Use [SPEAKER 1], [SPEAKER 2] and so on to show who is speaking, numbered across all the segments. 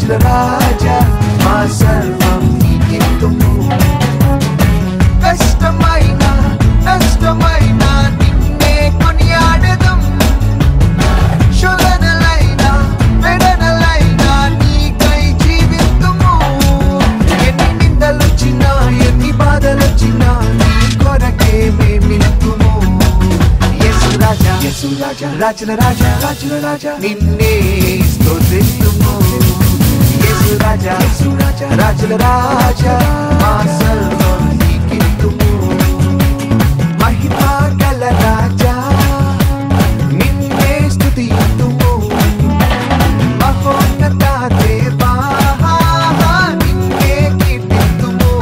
[SPEAKER 1] రాజుల రాజా మా సర్వం నీకిత్తుము కష్టమైన నష్టమైన నిన్నే కొనియాడదం శోధనలైనా వేదనలైనా నీకై జీవితుము ఎన్ని నిందలొచ్చినా ఎన్ని బాధలొచ్చినా నీ కొరకే మేమింతుము యేసు రాజా యేసు రాజా రాజుల రాజా రాజుల రాజా నిన్నే స్తోత్రిస్తుము యేసు రాజా యేసు రాజా రాజుల రాజా మా సర్వం నీకిత్తుము మహిమా గల రాజా నిన్నే స్తుతియుతుము మహోన్నత దేవా నిన్నే కీర్తితుము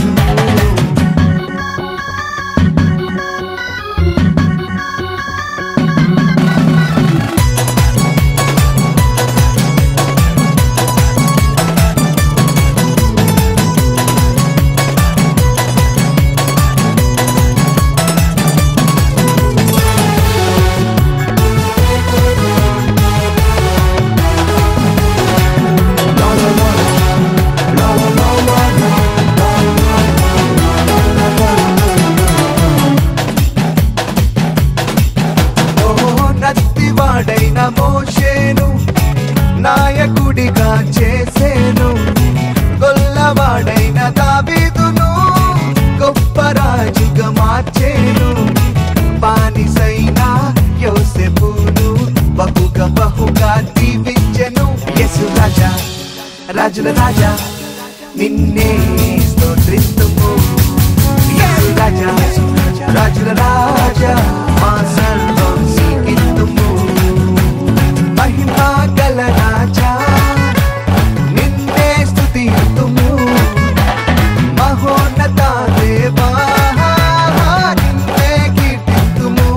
[SPEAKER 1] ఓ నత్తివాడైన మోషేను నాయకుడిగా చేసేను గొల్లవాడైన దావీదును గొప్ప రాజుగా మార్చేను బానిసైన యోసెపును బహుగా బహుగా దీవించెను యేసు రాజా రాజుల రాజా నిన్నే స్తోత్రిస్తుము యేసు రాజా రాజుల రాజా మా సర్వం నీకిత్తుము మహిమా గల రాజా నిన్నే స్తుతియుతుము మహోన్నత దేవా నిన్నే కీర్తితుము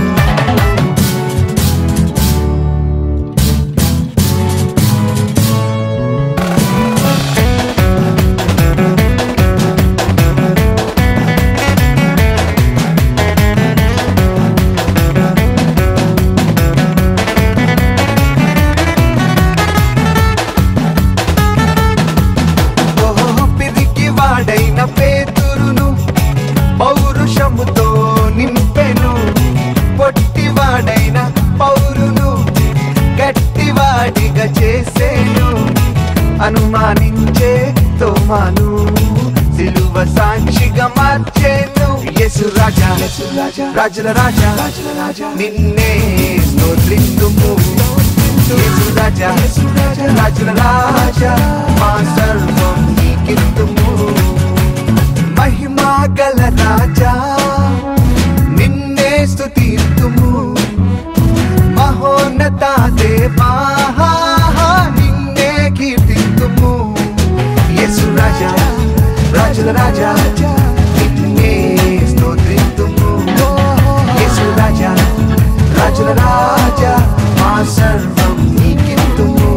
[SPEAKER 1] ఓహో పిరికి వాడైన పేతురును పౌరుషముతో నింపెను పొట్టివాడైన పౌరును గట్టివాడిగా చేసేను అనుమానించే తోమాను సిలువ సాక్షిగా మార్చేను యేసు రాజా రాజుల రాజా నిన్నే స్తోత్రిందుము యేసు రాజా రాజుల రాజా మా సర్వం నీకిత్తుము మహిమా గల రాజా నిన్నే స్తుతిత్తుము మహోన్నత దేవా నిన్నే కీర్తిత్తుము యేసు రాజా రాజుల రాజా నిన్నే స్తోత్రిత్తుము యేసు రాజా రాజుల రాజా మా సర్వం నీకిత్తుము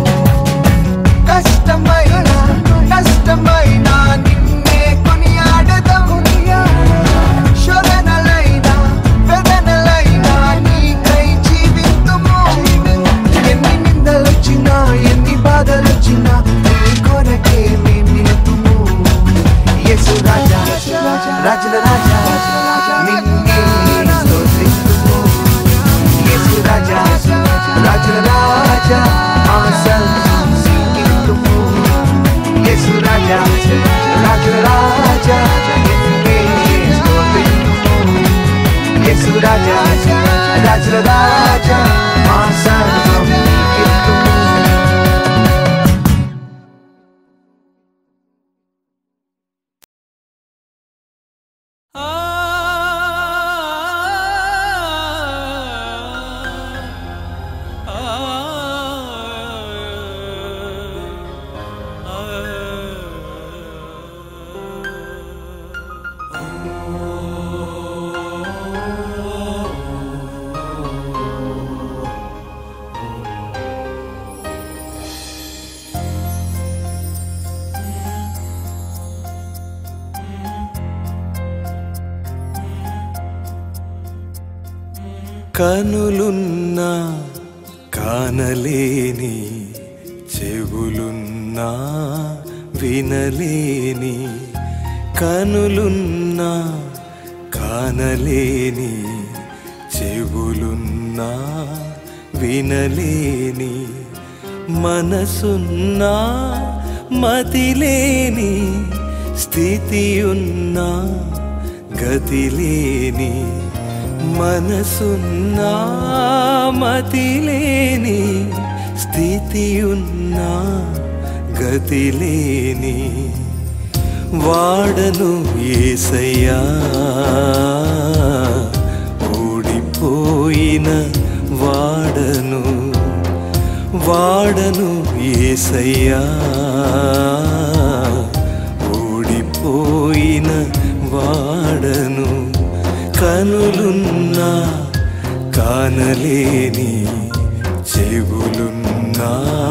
[SPEAKER 1] కష్టమైన నష్టమైన నిన్నే కొనియాడదం శోధనలైన వేదనలైన నీకై జీవితుము ఎన్ని నిందలొచ్చినా ఎన్ని బాధలొచ్చినా నీ కొరకే మేమితుము యేసు రాజా రాజుల రాజా నిన్నే స్తోత్రిస్తుము యేసు రాజా రాజుల రాజా మా సర్వం నీకిత్తుము యేసు రాజా రాజుల రాజా నిన్నే స్తోత్రిస్తుము యేసు రాజా రాజుల రాజా మా సర్వం నీకిత్తుము
[SPEAKER 2] కనులున్నా కానలేని చెవులున్నా వినలేని కనులున్నా కానలేని చెవులున్నా వినలేని మనసున్నా మతిలేని స్థితి ఉన్నా గతిలేని మనసున్నా మతిలేని స్థితి ఉన్నా గతిలేని వాడను ఏసయ్యా ఓడిపోయిన వాడను వాడను ఏసయ్యా ఓడిపోయిన వాడను కనులున్నా కానలేని చెవులున్నా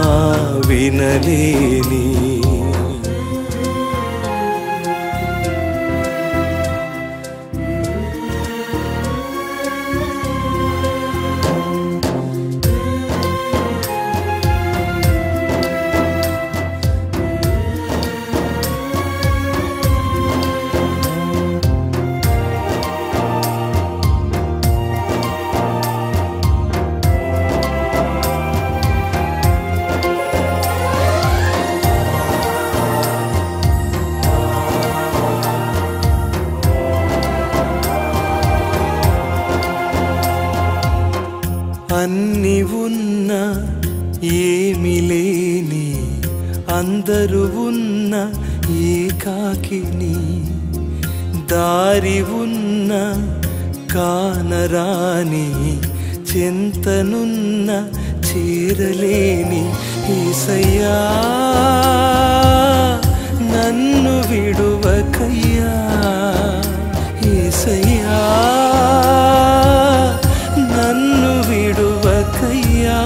[SPEAKER 2] వినలేని అన్ని ఉన్న ఏమి లేని అందరూ ఉన్న ఏకాకిని దారి ఉన్న కానరాని చింతనున్న చేరలేని ఏసయ్యా నన్ను విడువకయ్యా ఏసయ్యా నన్ను విడువకయ్యా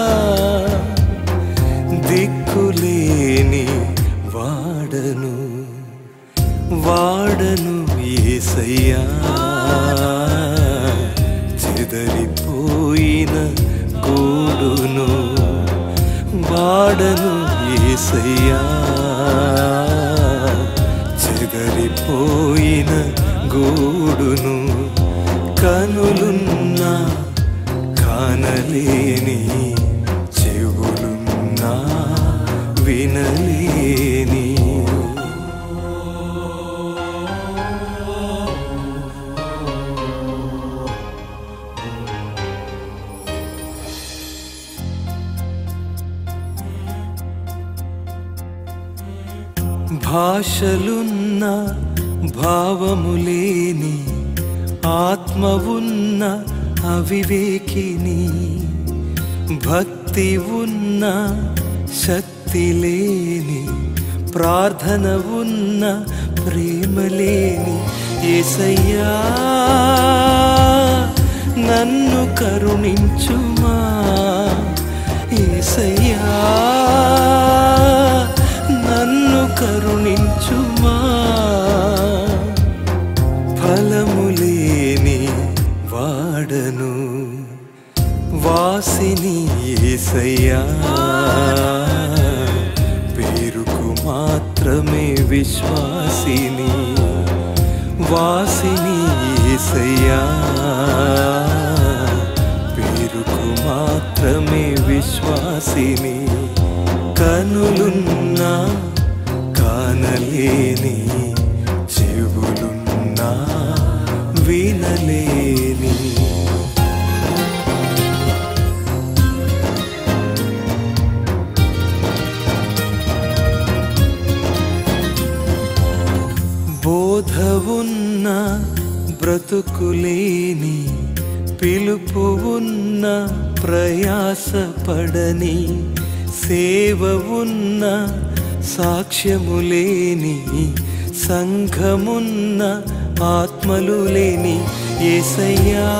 [SPEAKER 2] దిక్కులేని వాడను వాడను ఏసయ్యా చెదరిపోయిన గూడును వాడను ఏసయ్యా చెదరిపోయిన గూడును కనులున్నా కానలేని చెవులున్నా వినలేని భాషలున్న భావములేని ఆత్మ ఉన్న అవివేకిని భక్తి ఉన్న శక్తి లేని ప్రార్థన ఉన్న ప్రేమ లేని ఏసయ్యా నన్ను కరుణించుమా ఏసయ్యా నన్ను కరుణించుమా ఫలము లేని వాడను వాసిని ఏసయ్యా పేరుకు మాత్రమే విశ్వాసిని వాసిని ఏసయ్యా పేరుకు మాత్రమే విశ్వాసిని కనులున్నా కానలేని చెవులున్నా వినలేని బోధ ఉన్న బ్రతుకులేని పిలుపు ఉన్న ప్రయాసపడని సేవ ఉన్న సాక్ష్యము లేని సంఘమున్న ఆత్మలు లేని ఏసయ్యా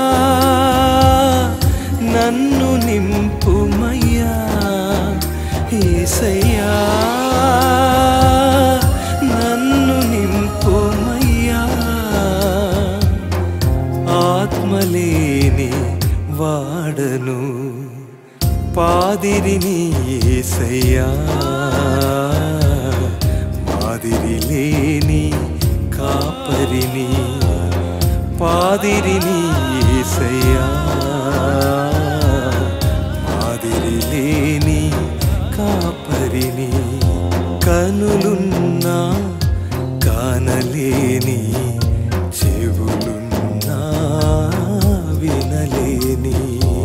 [SPEAKER 2] నన్ను నింపుమయ్యా ఏసయ్యా నన్ను నింపుమయ్యా ఆత్మలేని వాడను పాది మాదిరిని ఏసయ్యా మాదిరి లేని కాపరిని పాదిరిని ఏసయ్యా మాదిరి లేని కాపరిని కనులున్నా కానలేని చెవులున్నా వినలేని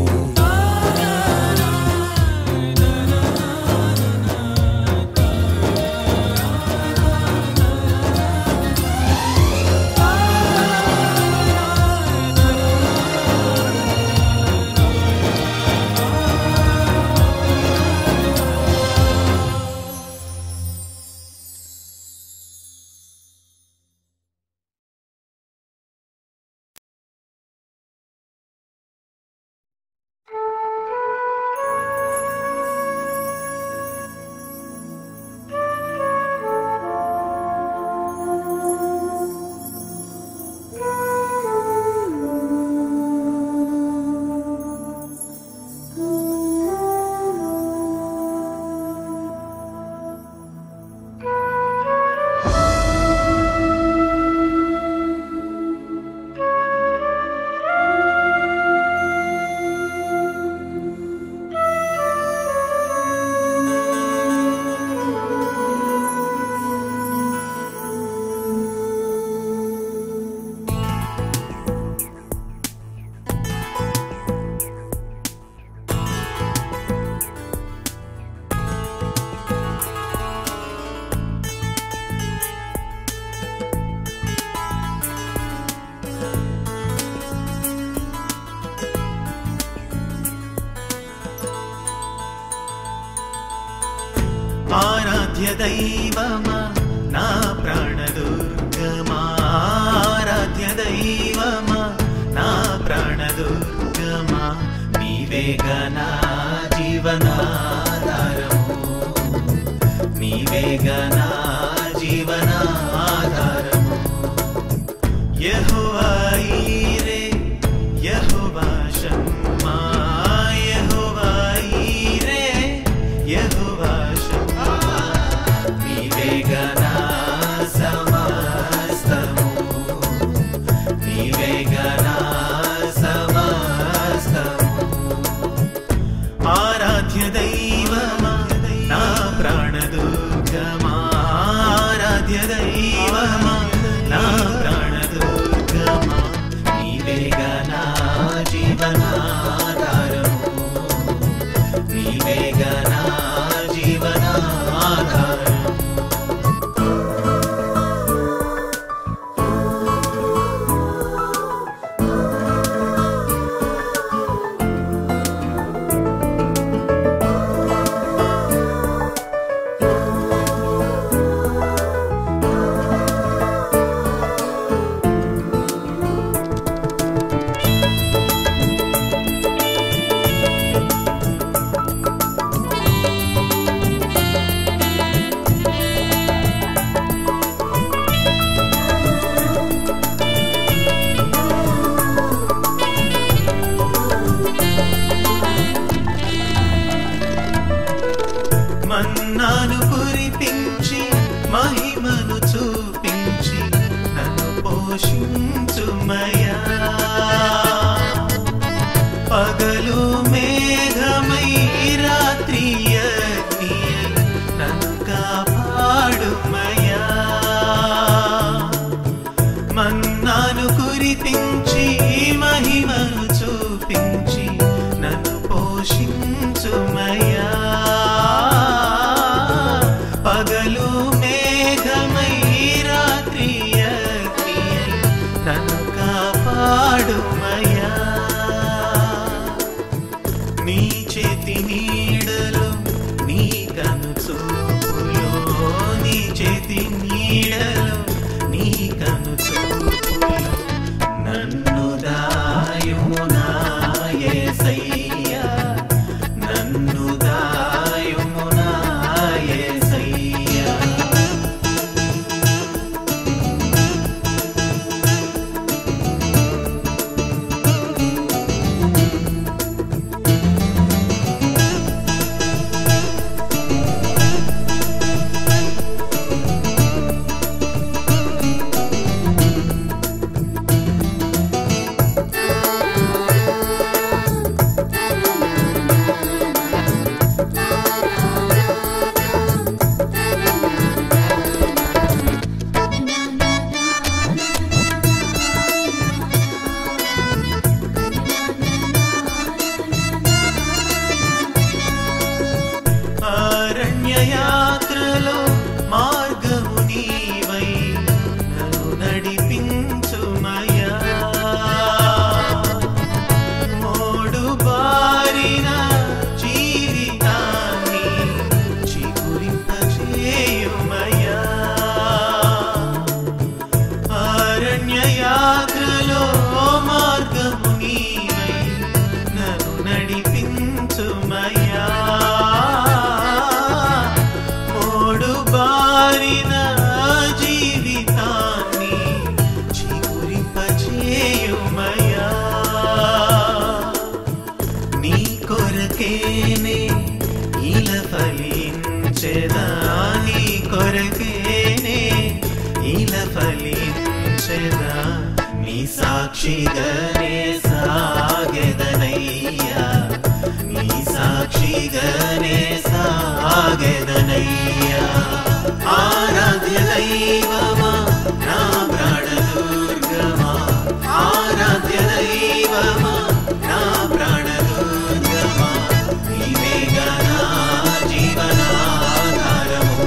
[SPEAKER 3] ఆరాధ్య దైవమా నా ప్రాణదుర్గమా ఆరాధ్య దైవమా నా ప్రాణదుర్గమా నీవేగనా జీవనాధారము నీవేగనా జీవనాధారము యెహోవా ఈరే యెహోవా షమ్మా యెహోవా ఈరే యెహోవా షమ్మా నీవేగనా సమస్తము నీవేగనా సమస్తము ఆరాధ్య దైవమా నా ప్రాణదుర్గమా ఆరాధ్య దైవమా నా ప్రాణదుర్గమా నీవేగనా జీవనాధారము నీవేగనా జీవనాధారము మన్నాను కురిపించి మహిమను చూపించి నన్ను పోషించుమయా పగలు మేఘమై రాత్రి అగ్నియై నన్ను కాపాడుమయా మన్నాను కురిపించి మహిమను చూపించి నన్ను పోషించుమయా పగలు మేఘమై రాత్రి అగ్నియై నన్ను కాపాడుమయా నీ చేతి నీడలో నీ కను చూపులో నీ చేతి నీడలో నీ కను చూపులో నన్ను దాయుమునా యేసయ్యా నన్ను దాయుమునా యేసయ్యా యాత్రలో మార్గము నీవై నన్ను నడిపించుమయ్యా మోడు బారిన జీవితాన్ని చిగురింపచేయుమయ్యా అరణ్య యాత్రలో మార్గము నీవై నన్ను నడిపించుమయ్యా మోడు బారిన జీవితాన్ని చిగురింపచేయుమయ్యా నీ కొరకేనే ఇల ఫలించెదా నీ కొరకేనే ఇల ఫలించెదా నీ సాక్షిగానే సాగెదనయ్యా నీ సాక్షిగానే సాగెదనయ్యా ఆరాధ్య దైవమా నా ప్రాణదుర్గమా ఆరాధ్య దైవమా నా ప్రాణదుర్గమా నీవేగా నా జీవనాధారము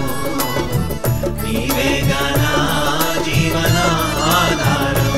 [SPEAKER 3] నీవేగా నా జీవనాధారము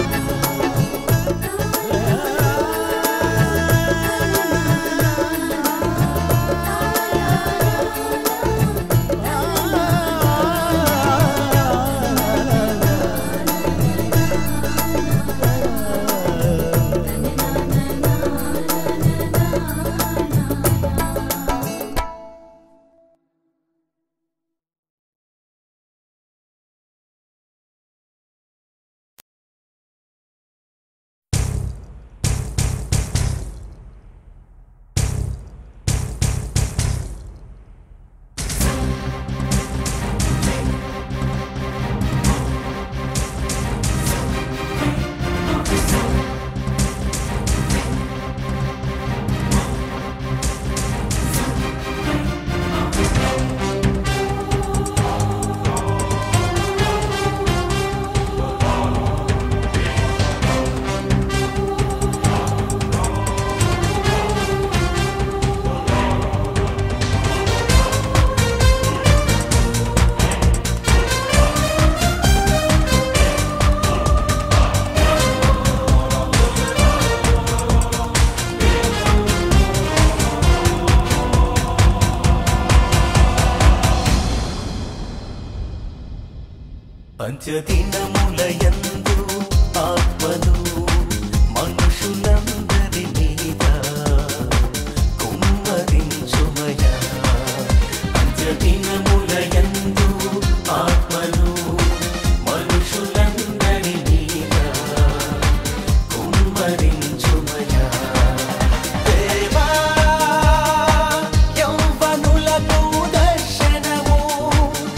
[SPEAKER 2] పంచదినములయందు ఆత్మను మనుషులందరి మీద కుమ్మరించుమయా పంచదినములయందు ఆత్మను మనుషులందరి మీద కుమ్మరించుమయా దేవా యౌవనులకు దర్శనము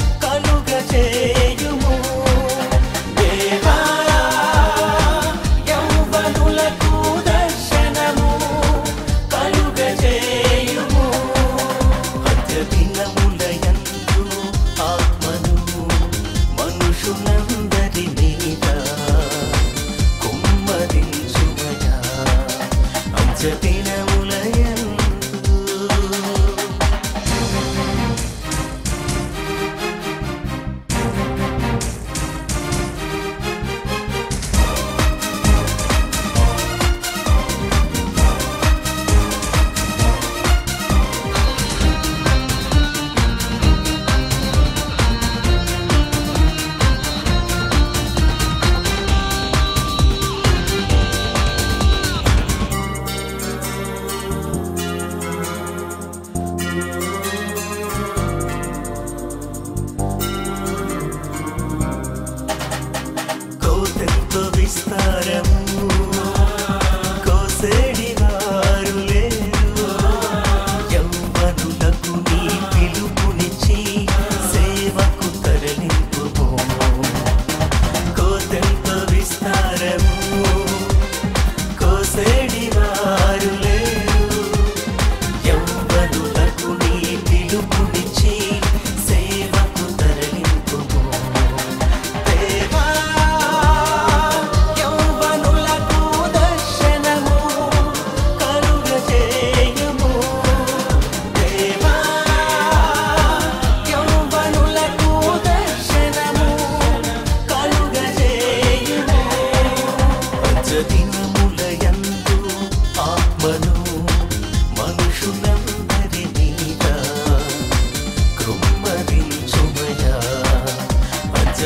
[SPEAKER 2] కలుగజేయుము దేవా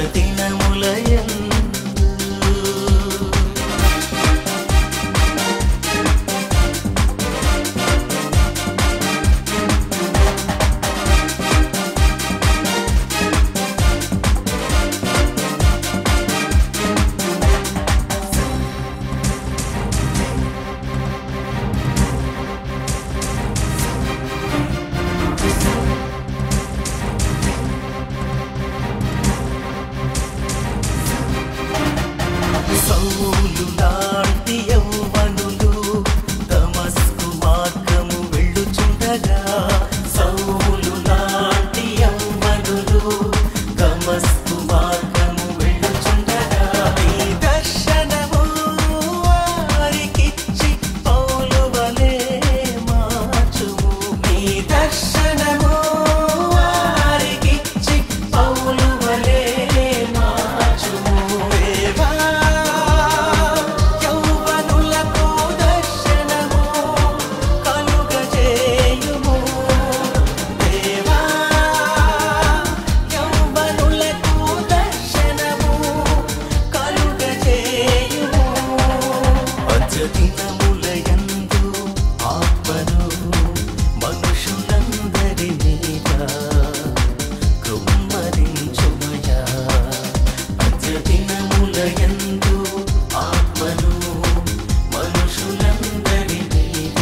[SPEAKER 2] దినములయందు సౌలు లాంటి యౌవనులు దమస్కు మార్గము వెళ్ళుచుండగా సౌలు లాంటి యౌవనులు దమస్కు మార్గము వెళ్ళుచుండగా ఈ దర్శనము వారికిచ్చి పౌలు వలె మార్చుము నీ దర్శనము వారికిచ్చి పౌలు వలె మార్చుము దేవా యౌవనులకు దర్శనము కలుగజేయుము దేవా యౌవనులకు దర్శనము కలుగజేయుము అజదినములయందు ఆత్మను మనుషులందరి మీద కృమ్మరించుమయా అజదినములయందు ఆత్మను మనుషులందరి మీద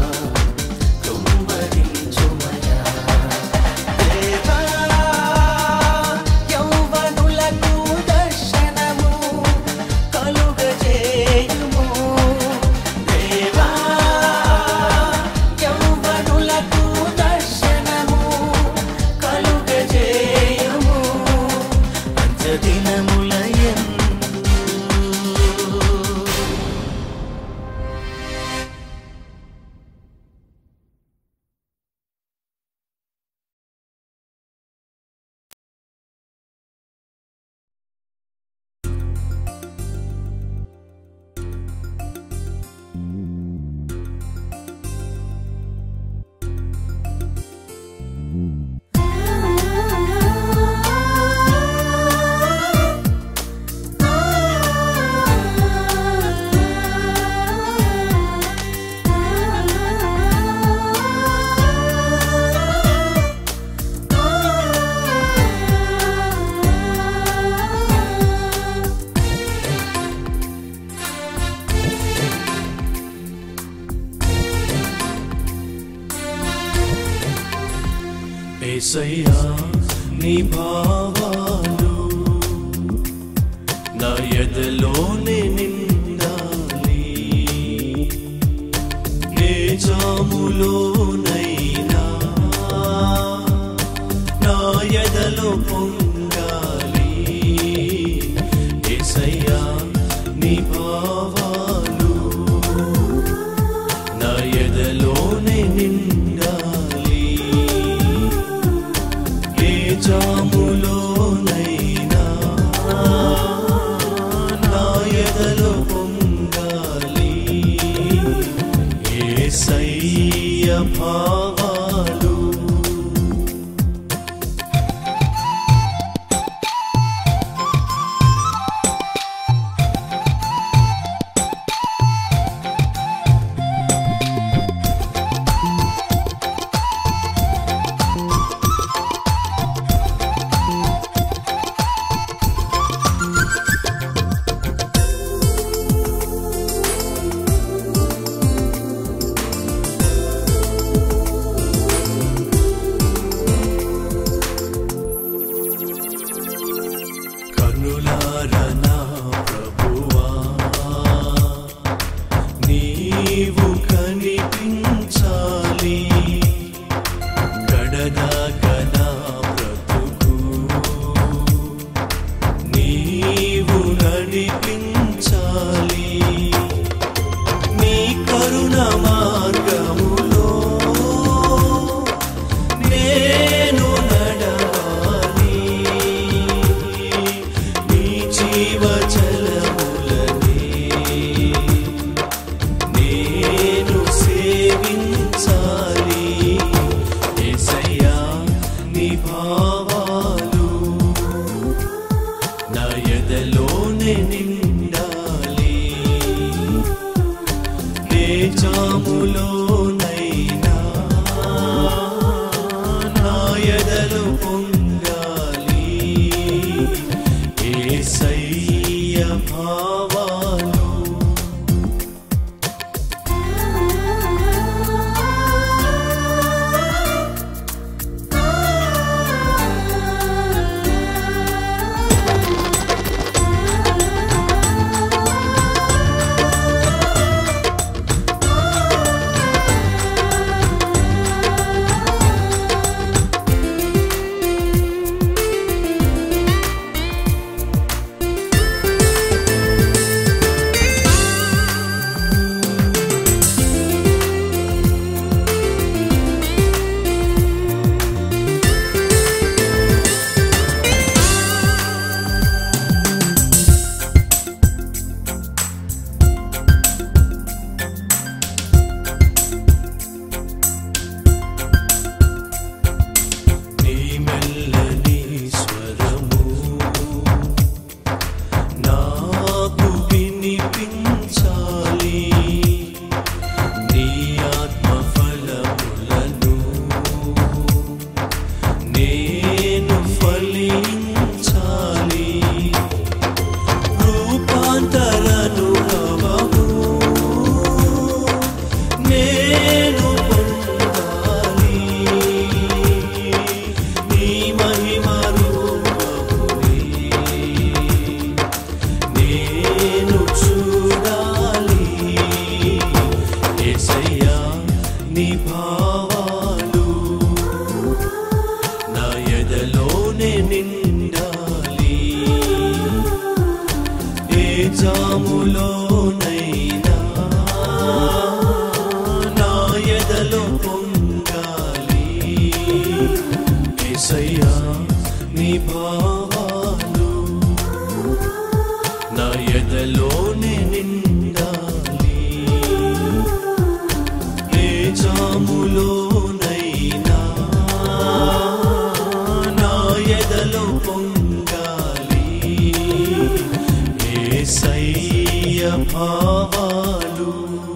[SPEAKER 2] కృమ్మరించుమయా దేవా యౌవనులకు దర్శనము కలుగజేయుము దేవా యౌవనులకు దర్శనము కలుగజేయుము అంత్యదినములయందు
[SPEAKER 4] ఏసయ్యా నీ భావాలు నా ఎదలోనే నిండాలి నే జాములోనైనా నా ఎదలో పొంగాలి ఏసయ్యా నీ భావాలు నా ఎదలోనే నిండాలి ఏ జాములోనైనా నా ఎదలో పొంగాలి ఏసయ్య భావాలు కనులారా నా ప్రభువా నీవు కనిపించాలి గడదాకా నా బ్రతుకు నీవు నడిపించాలి నీ కరుణ మార్గములో నేను నడవాలి నీ జీవ జలములనే నేను సేవించాలి యేసయ్యా నీ భావాలు ఎదలో పొంగాలి ఏసయ్య భావాలు నీ మెల్లని స్వరము నాకు వినిపించాలి నీ ఆత్మ ఫలములను నేను ఫలించాలి రూపాంతరను భవము నేను పొందాలి నీ మహిమ రూపమునే నేను చూడాలి యేసయ్యా నీ భావాలు నా ఎదలోనే నిండాలి ఏ జాములోనైనా నా ఎదలో పొంగాలి యేసయ్యా నీ భావాలు నా ఎదలోనే నిండాలి ఏ జాములోనైనా నా ఎదలో పొంగాలి యేసయ్య భావాలు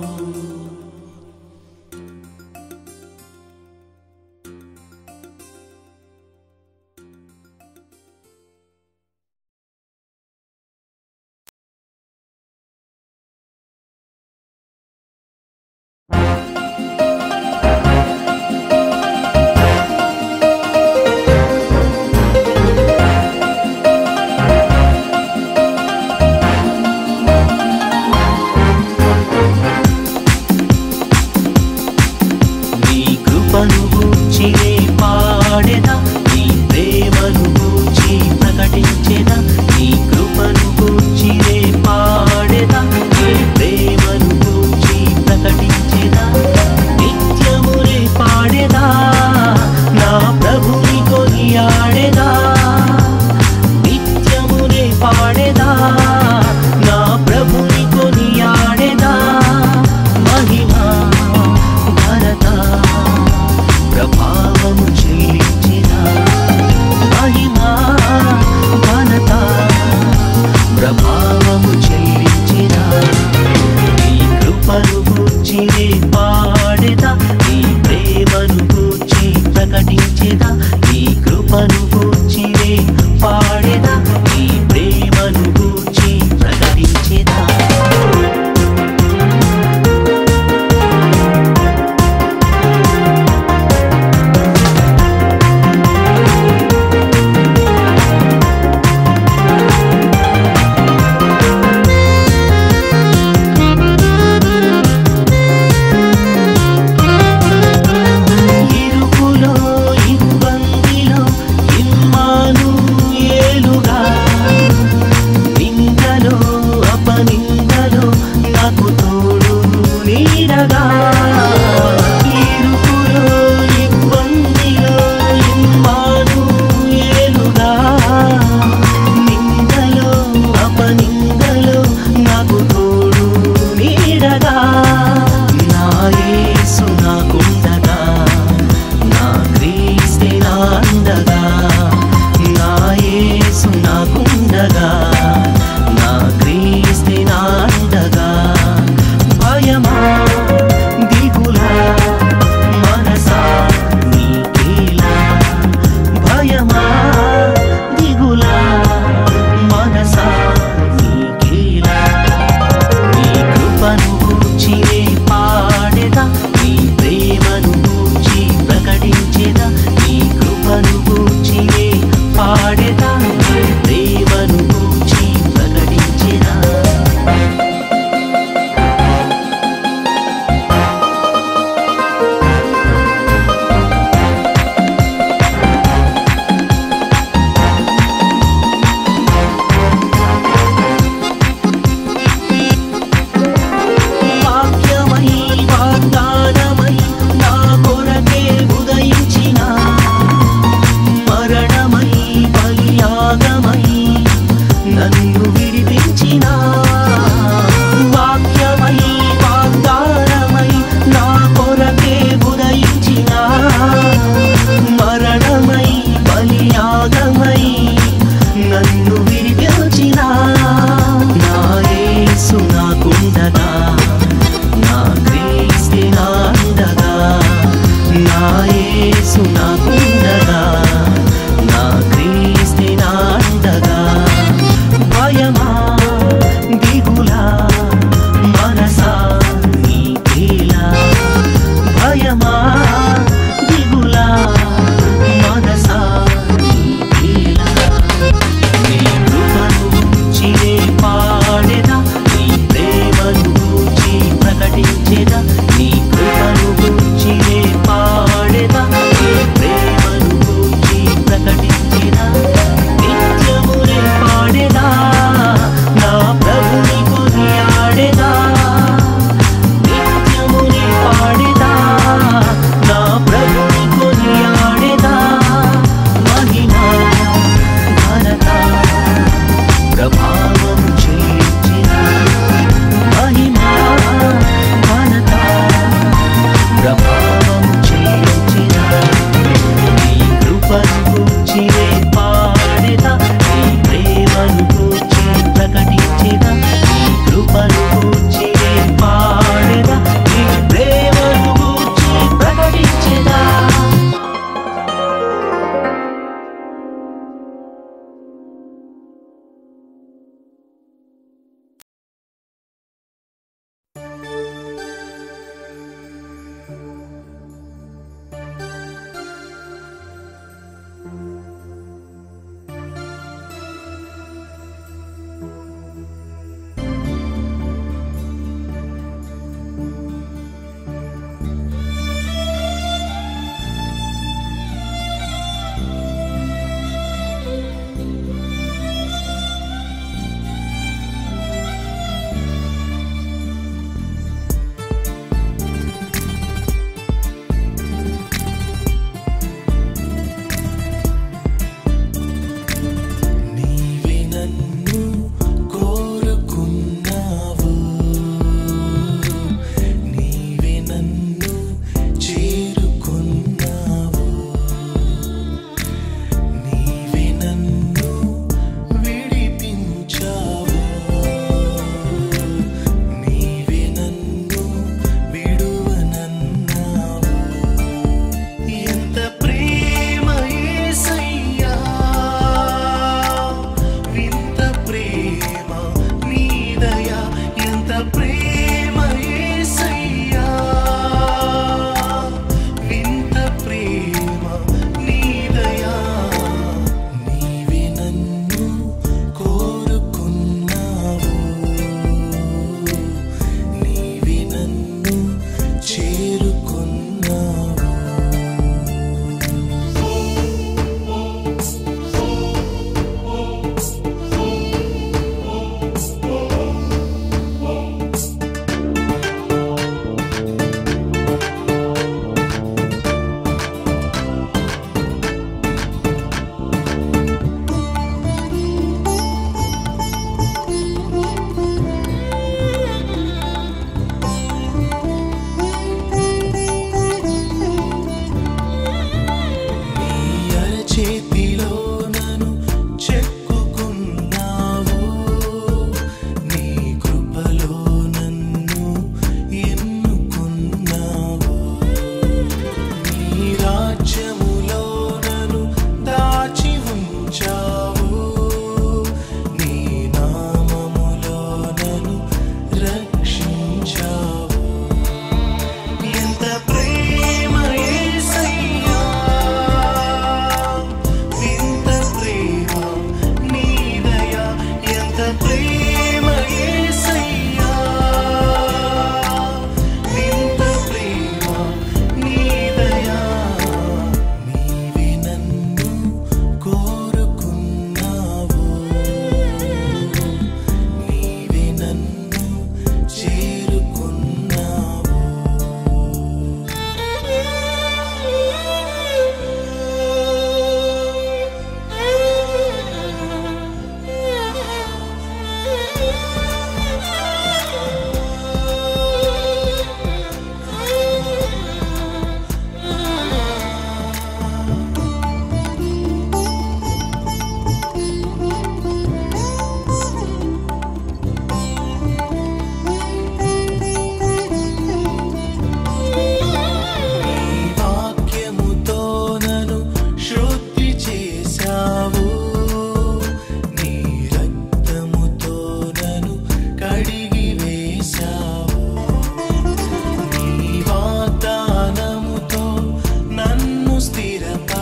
[SPEAKER 5] నీ కృపను గూర్చినే పాడెదా నీ ప్రేమను గూర్చి ప్రకటించెదా నీ కృపను గూర్చినే పాడెదా నీ ప్రేమను గూర్చి ప్రకటించెదా నిత్యమునే పాడెదా నా ప్రభుని కొనియాడెదా నిత్యమునే పాడెదా నా ప్రభుని కొనియాడెదా మహిమా ఘనత ప్రభావము చెల్లించిన మహిమా ఘనత ప్రభావము చెల్లించిన నీ కృపను గూర్చినే పాడెదా నీ ప్రేమను గూర్చి ప్రకటించెదా నీ కృపను గూర్చినే పాడెదా నీ ప్రేమను గూర్చి ప్రకటించెదా ఇరుకులో ఇబ్బంది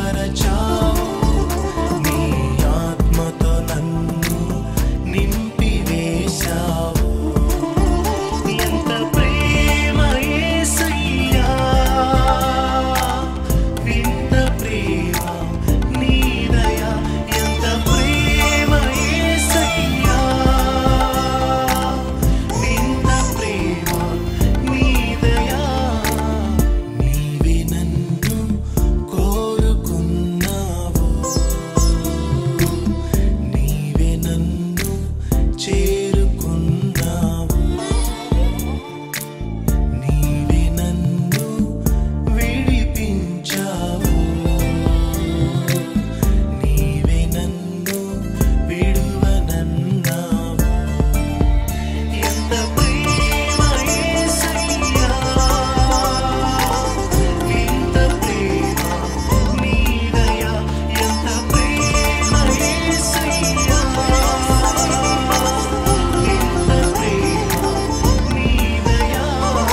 [SPEAKER 4] మరచావు నీ ఆత్మతో నన్ను నింపివేశావు ఎంత ప్రేమ యేసయ్యా వింత ప్రేమ నీ దయా ఎంత ప్రేమ యేసయ్యా వింత ప్రేమ నీ దయా నీవే నన్ను కోరుకున్నావు నీవే నన్ను చేరుకున్నావు నీవే నన్ను విడిపించావు నీవే నన్ను విడువనన్నావు ఎంత ప్రేమ యేసయ్యా ఎంత ప్రేమ నీ దయా ఎంత ప్రేమ యేసయ్యా ఎంత ప్రేమ నీ దయా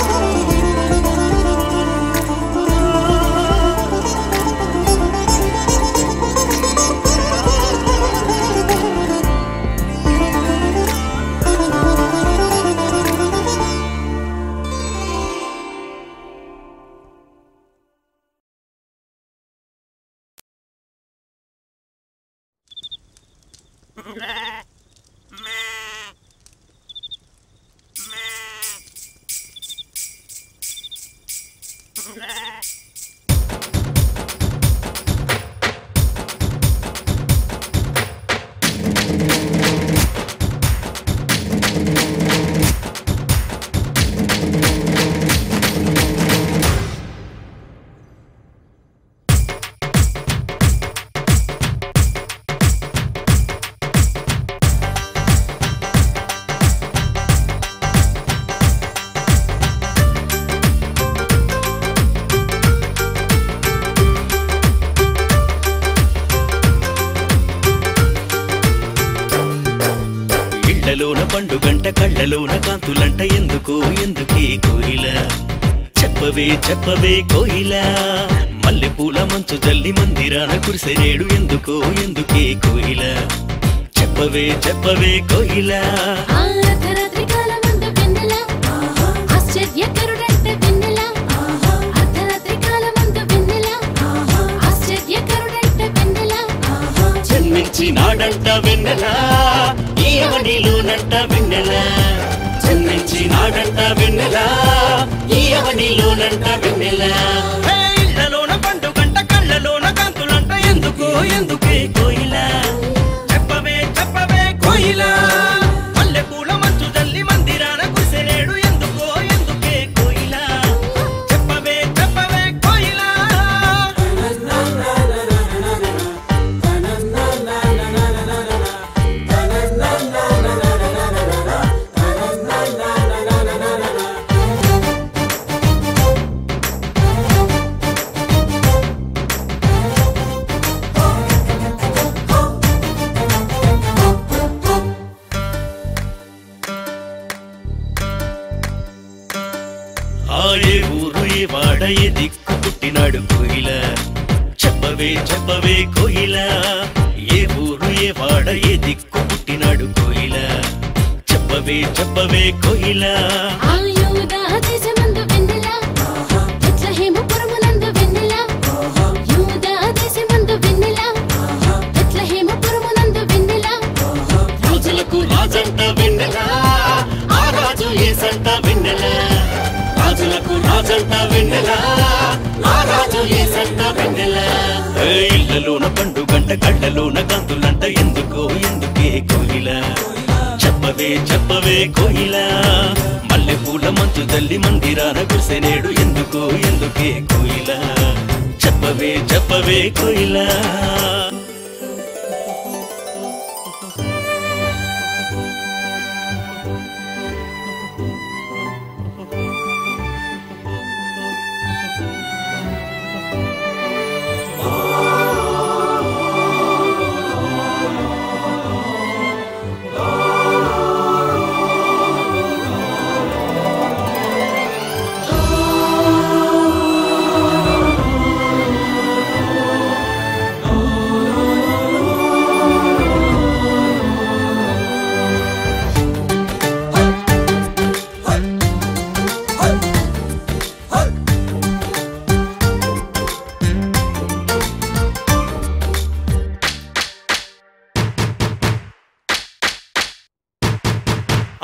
[SPEAKER 5] ఇళ్లలోన పండుగంట కళ్ళలోన కాంతులంట ఎందుకు ఎందుకే కోయిల చెప్పవే చెప్పవే కోయిల మల్లెపూల మంచు జల్లి మందిరాన కురిసెనేడు ఎందుకో ఎందుకే కోయిల చెప్పవే చెప్పవే కోయిల
[SPEAKER 6] ఆ అర్ధరాత్రి కాలమందు వెన్నెల ఆశ్చర్యకరుడంటే వెన్నెల అర్ధరాత్రి కాలమందు వెన్నెల ఆశ్చర్యకరుడంటే వెన్నెల
[SPEAKER 5] జన్మించినాడంట వెన్నెల ఈ అవనిలోనంట వెన్నెల జన్మించినాడంట వెన్నెల ఈ అవనిలోనంట వెన్నెల హే, ఇళ్ళలోన పండుగంట కళ్ళలోన కాంతులంట ఎందుకు ఎందుకే కోయిల చెప్పవే చెప్పవే కోయిల మల్లెపూల మంచు జల్లి మందిరాన కురిసెనేడు ఎందుకో ఎందుకే కోయిల చెప్పవే చెప్పవే కోయిల ఆ ఏ ఊరు ఏ వాడ ఏ దిక్కు పుట్టినాడు కోయిల చెప్పవే చెప్పవే కోయిల ఏ ఊరు ఏ వాడ ఏ దిక్కు పుట్టినాడు కోయిల చెప్పవే చెప్పవే కోయిల
[SPEAKER 6] ఆ యూదా దేశమందు వెన్నెల బెత్లెహేముపురమునందు వెన్నెల యూదా దేశమందు వెన్నెల బెత్లెహేముపురమునందు వెన్నెల
[SPEAKER 5] రాజులకు రాజంట వెన్నెల ఆ రాజు ఏసంట వెన్నెల రాజులకు రాజంట వెన్నెల ఆ రాజు ఏసంట వెన్నెల ఏ ఇళ్ళలోన పండుగంట కళ్ళలోన గంతులంట ఎందుకో ఎందుకే కోయిల చెప్పవే చెప్పవే కోయిల మల్లెపూల మంచు తల్లి మందిరాన కురిసెనేడు ఎందుకో ఎందుకే కోయిల చెప్పవే చెప్పవే కోయిల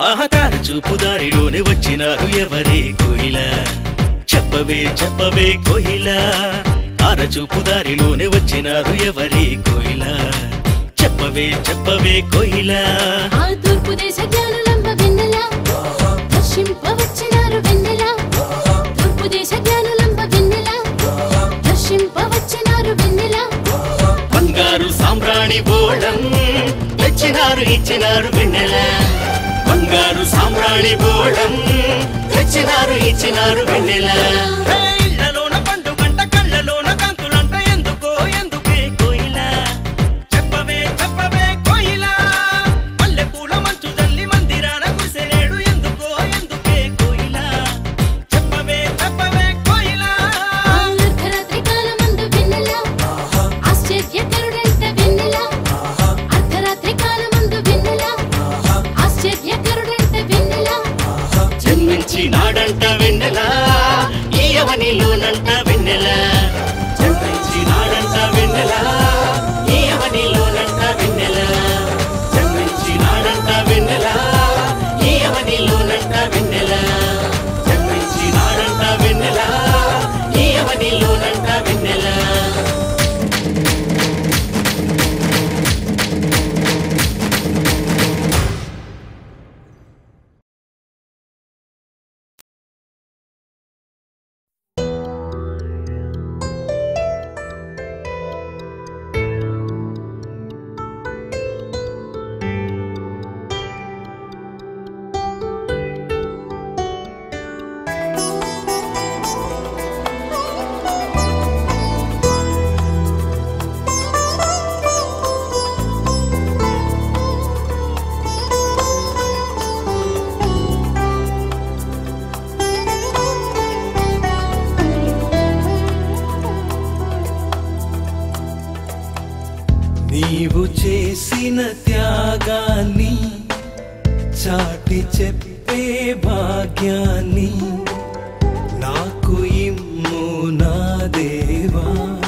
[SPEAKER 5] ఆహతార చూపు దారిలోనే వచ్చినారు ఎవరే కోయిల చెప్పవే చెప్పవే కోయిల ఆర చూపు దారిలోనే వచ్చినారు ఎవరే కోయిల చెప్పవే చెప్పవే కోయిల
[SPEAKER 6] ఆ తూర్పు దేశ జ్ఞానులంబ వెన్నెల దర్శింపవచ్చినారు వెన్నెల తూర్పు దేశ జ్ఞానులంబ వెన్నెల దర్శింపవచ్చినారు వెన్నెల
[SPEAKER 5] బంగారు సాంబ్రాణి బోళం తెచ్చినారు ఇచ్చినారు వెన్నెల బంగారు సాంబ్రాణి బోళం తెచ్చినారు ఇచ్చినారు వెన్నెల హే, ఇళ్ళలోన పండుగంట కళ్ళలోన కాంతులంట ఎందుకో ఎందుకే కోయిల చెప్పవే చెప్పవే కోయిల పల్లె పూల మంచు తల్లి మందిరాన కురిసెలేడు ఎందుకో ఎందుకే కోయిల చెప్పవే చెప్పవే కోయిల
[SPEAKER 6] ఆ అర్ధరాత్రి కాలమందు వెన్నెల ఆశ్చర్యకరుడంట వెన్నెల అర్ధరాత్రి కాలమందు వెన్నెల ఆశ్చర్యకరుడంట వెన్నెల
[SPEAKER 5] జన్మించి నాడంట వెన్నెల ఈయవనిలోనంట వెన్నెల జన్మించి నాడంట వెన్నెల ఈయవనిలోనంట వెన్నెల జన్మించి నాడంట వెన్నెల ఈయవనిలోనంట వెన్నెల జన్మించి నాడంట వెన్నెల ఈయవనిలోనంట వెన్నెల
[SPEAKER 4] నీవు చేసిన త్యాగాన్ని చాటి చెప్పే భాగ్యాన్ని నాకు ఇమ్ము నా దేవా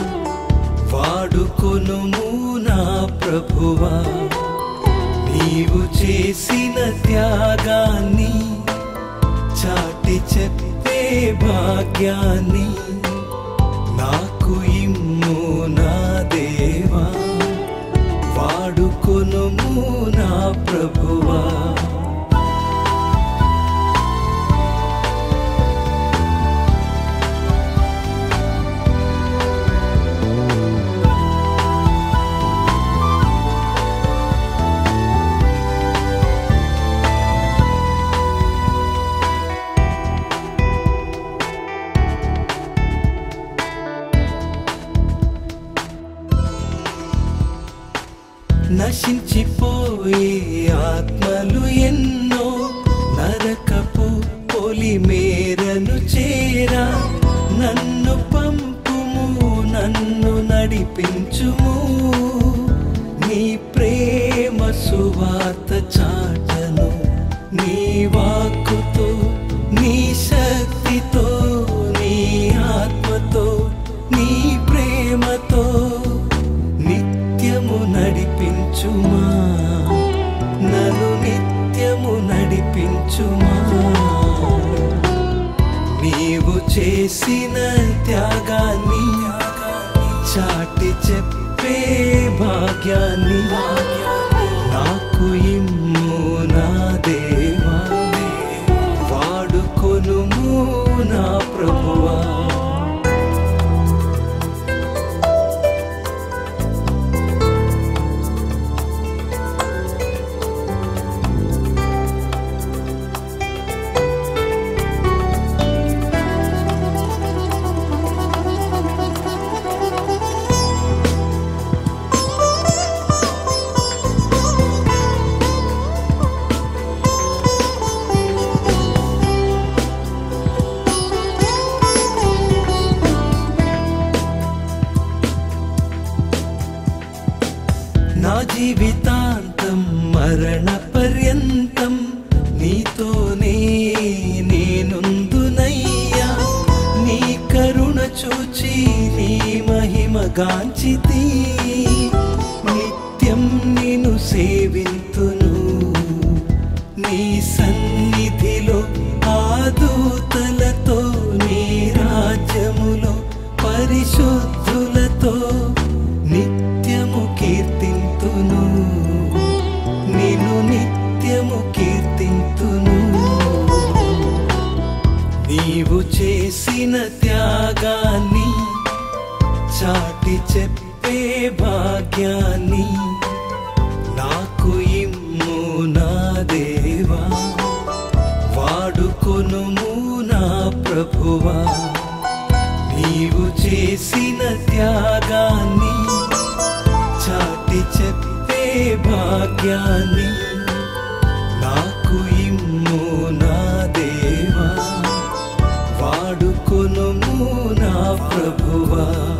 [SPEAKER 4] వాడుకొనుము నా ప్రభువా నీవు చేసిన త్యాగాన్ని చాటి చెప్పే భాగ్యాన్ని నాకు ఇమ్ము నా దేవా వాడుకొనుము నా ప్రభువా నశించిపోయే ఆత్మలు ఎన్నో నరకపు పొలి మేరను చేరా నన్ను పంపుము నన్ను నడిపించుము నీ ప్రేమ సువార్త చాటను నీ వాక్కుతో నీ శక్తితో నీ ఆత్మతో నీ ప్రేమతో నిత్యము నడిపించుమా నన్ను నిత్యము నడిపించుమా నీవు చేసిన త్యాగాన్ని చాటి చెప్పే భాగ్యాన్ని నాకు ఇమ్ము నా దేవా వాడుకొనుము నా ప్రభువా నా జీవితాంతం మరణ పర్యంతం నీతోనే నేనుందునయ్యా నీ కరుణ చూచి నీ మహిమ గాంచితి నిత్యం నిన్ను సేవింతును నీ సన్ ప్రభువా నీవు చేసిన త్యాగాన్ని చాటి చెప్పే భాగ్యాన్ని నాకు ఇమ్ము నా దేవా వాడుకొనుము నా ప్రభువా